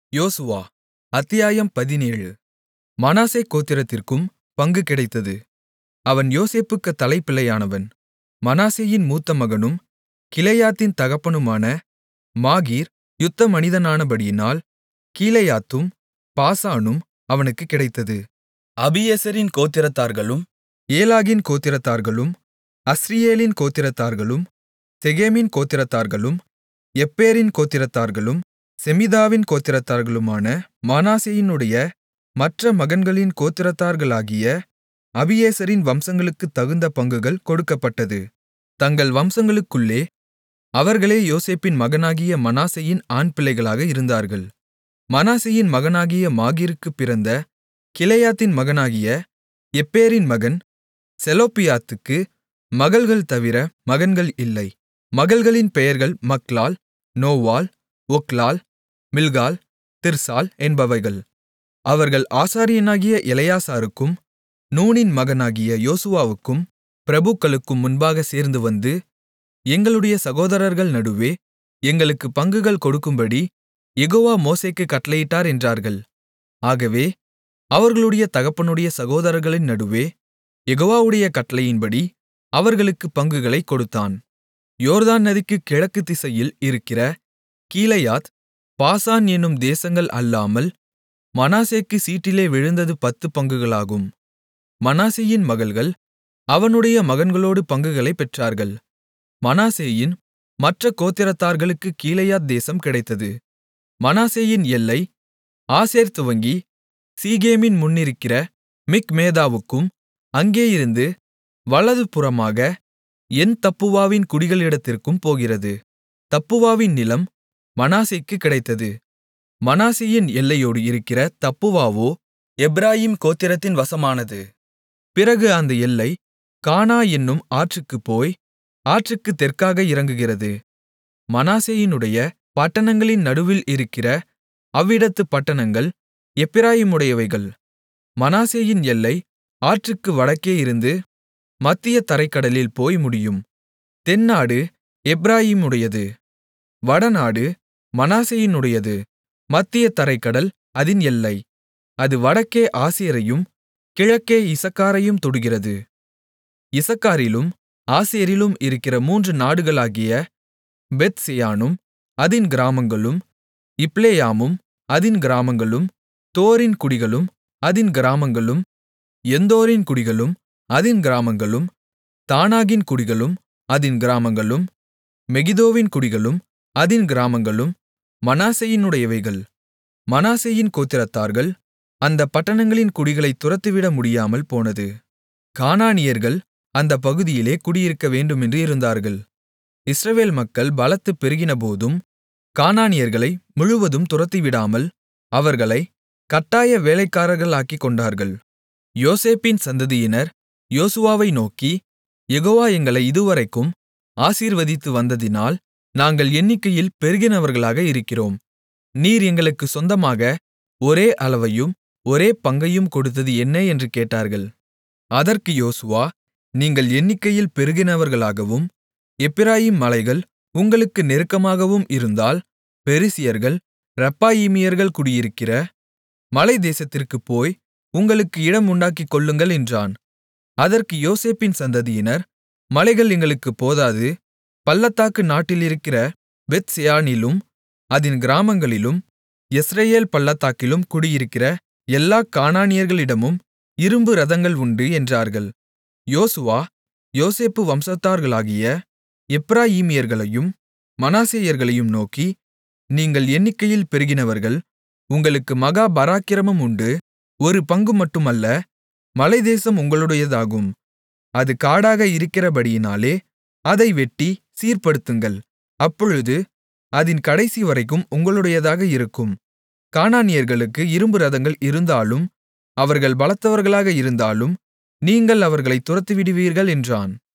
யோசுவா அத்தியாயம் பதினேழு மனாசே கோத்திரத்திற்கும் பங்கு கிடைத்தது அவன் யோசேப்புக்குத் தலைப்பிள்ளையானவன் மனாசேயின் மூத்த மகனும் கிலெயாத்தின் தகப்பனுமான மாகீர் யுத்த மனிதனானபடியினால் கீலேயாத்தும் பாசானும் அவனுக்குக் கிடைத்தது அபியேசரின் கோத்திரத்தார்களும் ஏலாகின் கோத்திரத்தார்களும் அஸ்ரியேலின் கோத்திரத்தார்களும் செகேமின் கோத்திரத்தார்களும் எப்பேரின் கோத்திரத்தார்களும் செமிதாவின் கோத்திரத்தார்களுமான மனாசேயினுடைய மற்ற மகன்களின் கோத்திரத்தார்களாகிய அபியேசரின் வம்சங்களுக்குத் தகுந்த பங்குகள் கொடுக்கப்பட்டது தங்கள் வம்சங்களுக்குள்ளே அவர்களே யோசேப்பின் மகனாகிய மனாசேயின் ஆண்பிள்ளைகளாக இருந்தார்கள் மனாசேயின் மகனாகிய மாகீருக்குப் பிறந்த கிலெயாத்தின் மகனாகிய எப்பேரின் மகன் செலொப்பியாத்துக்கு மகள்கள் தவிர மகன்கள் இல்லை மகள்களின் பெயர்கள் மக்லாள் நோவாள் ஒக்லாள் மில்காள் திர்சாள் என்பவைகள் அவர்கள் ஆசாரியனாகிய எலெயாசாருக்கும் நூனின் மகனாகிய யோசுவாவுக்கும் பிரபுக்களுக்கும் முன்பாகச் சேர்ந்துவந்து எங்களுடைய சகோதரர்கள் நடுவே எங்களுக்குப் பங்குகள் கொடுக்கும்படி யெகோவா மோசேக்குக் கட்டளையிட்டார் என்றார்கள் ஆகவே அவர்களுடைய தகப்பனுடைய சகோதரர்களின் நடுவே யெகோவாவுடைய கட்டளையின்படி அவர்களுக்குப் பங்குகளைக் கொடுத்தான் யோர்தான் நதிக்குக் கிழக்கு திசையில் இருக்கிற கீலேயாத் பாசான் என்னும் தேசங்கள் அல்லாமல் மனாசேக்குச் சீட்டிலே விழுந்தது பத்துப் பங்குகளாகும் மனாசேயின் மகள்கள் அவனுடைய மகன்களோடு பங்குகளைப் பெற்றார்கள் மனாசேயின் மற்ற கோத்திரத்தார்களுக்குக் கீலேயாத் தேசம் கிடைத்தது மனாசேயின் எல்லை ஆசேர் துவங்கி சீகேமின் முன்னிருக்கிற மிக்மேதாவுக்கும் அங்கேயிருந்து வலதுபுறமாக என்தப்புவாவின் குடிகளிடத்திற்கும் போகிறது தப்புவாவின் நிலம் மனாசேக்குக் கிடைத்தது மனாசேயின் எல்லையோடு இருக்கிற தப்புவாவோ எப்பிராயீம் கோத்திரத்தின் வசமானது பிறகு அந்த எல்லை கானா என்னும் ஆற்றுக்குப் போய் ஆற்றுக்குத் தெற்காக இறங்குகிறது மனாசேயினுடைய பட்டணங்களின் நடுவில் இருக்கிற அவ்விடத்துப் பட்டணங்கள் எப்பிராயீமுடையவைகள் மனாசேயின் எல்லை ஆற்றுக்கு வடக்கே இருந்து மத்திய தரைக்கடலில் போய் முடியும் தென்னாடு எப்பிராயீமுடையது வடநாடு மனாசேயினுடையது மத்திய தரைக்கடல் அதின் எல்லை அது வடக்கே ஆசேரையும் கிழக்கே இசக்காரையும் தொடுகிறது இசக்காரிலும் ஆசேரிலும் இருக்கிற மூன்று நாடுகளாகிய பெத்செயானும் அதின் கிராமங்களும் இப்லேயாமும் அதின் கிராமங்களும் தோரின் குடிகளும் அதின் கிராமங்களும் எந்தோரின் குடிகளும் அதின் கிராமங்களும் தானாகின் குடிகளும் அதின் கிராமங்களும் மெகிதோவின் குடிகளும் அதின் கிராமங்களும் மனாசேயினுடையவைகள் மனாசேயின் கோத்திரத்தார்கள் அந்தப் பட்டணங்களின் குடிகளைத் துரத்திவிட முடியாமல் போனது கானானியர்கள் அந்தப் பகுதியிலே குடியிருக்க வேண்டுமென்று இருந்தார்கள் இஸ்ரவேல் மக்கள் பலத்துப் பெருகினபோதும் கானானியர்களை முழுவதும் துரத்திவிடாமல் அவர்களை கட்டாய வேலைக்காரர்களாக்கிக் கொண்டார்கள் யோசேப்பின் சந்ததியினர் யோசுவாவை நோக்கி யெகோவா எங்களை இதுவரைக்கும் ஆசீர்வதித்து வந்ததினால் நாங்கள் எண்ணிக்கையில் பெருகினவர்களாக இருக்கிறோம் நீர் எங்களுக்குச் சொந்தமாக ஒரே அளவையும் ஒரே பங்கையும் கொடுத்தது என்ன என்று கேட்டார்கள் அதற்கு யோசுவா நீங்கள் எண்ணிக்கையில் பெருகினவர்களாகவும் எப்பிராயீம் மலைகள் உங்களுக்கு நெருக்கமாகவும் இருந்தால் பெரிசியர்கள் ரெப்பாயீமியர்கள் குடியிருக்கிற மலைத்தேசத்திற்குப் போய் உங்களுக்கு இடம் உண்டாக்கிக் கொள்ளுங்கள் என்றான் அதற்கு யோசேப்பின் சந்ததியினர் மலைகள் எங்களுக்குப் போதாது பள்ளத்தாக்கு நாட்டிலிருக்கிற பெத்செயானிலும் அதின் கிராமங்களிலும் யெஸ்ரயேல் பள்ளத்தாக்கிலும் குடியிருக்கிற எல்லாக் கானானியர்களிடமும் இரும்பு ரதங்கள் உண்டு என்றார்கள் யோசுவா யோசேப்பு வம்சத்தார்களாகிய எப்பிராயீமியர்களையும் மனாசேயர்களையும் நோக்கி நீங்கள் எண்ணிக்கையில் பெருகினவர்கள் உங்களுக்கு மகா பராக்கிரமம் உண்டு ஒரு பங்கு மட்டுமல்ல மலைத்தேசம் உங்களுடையதாகும் அது காடாக இருக்கிறபடியினாலே அதை வெட்டி சீர்படுத்துங்கள் அப்பொழுது அதின் கடைசிவரைக்கும் உங்களுடையதாக இருக்கும் கானானியர்களுக்கு இரும்பு ரதங்கள் இருந்தாலும் அவர்கள் பலத்தவர்களாக இருந்தாலும் நீங்கள் அவர்களைத் துரத்திவிடுவீர்கள் என்றான்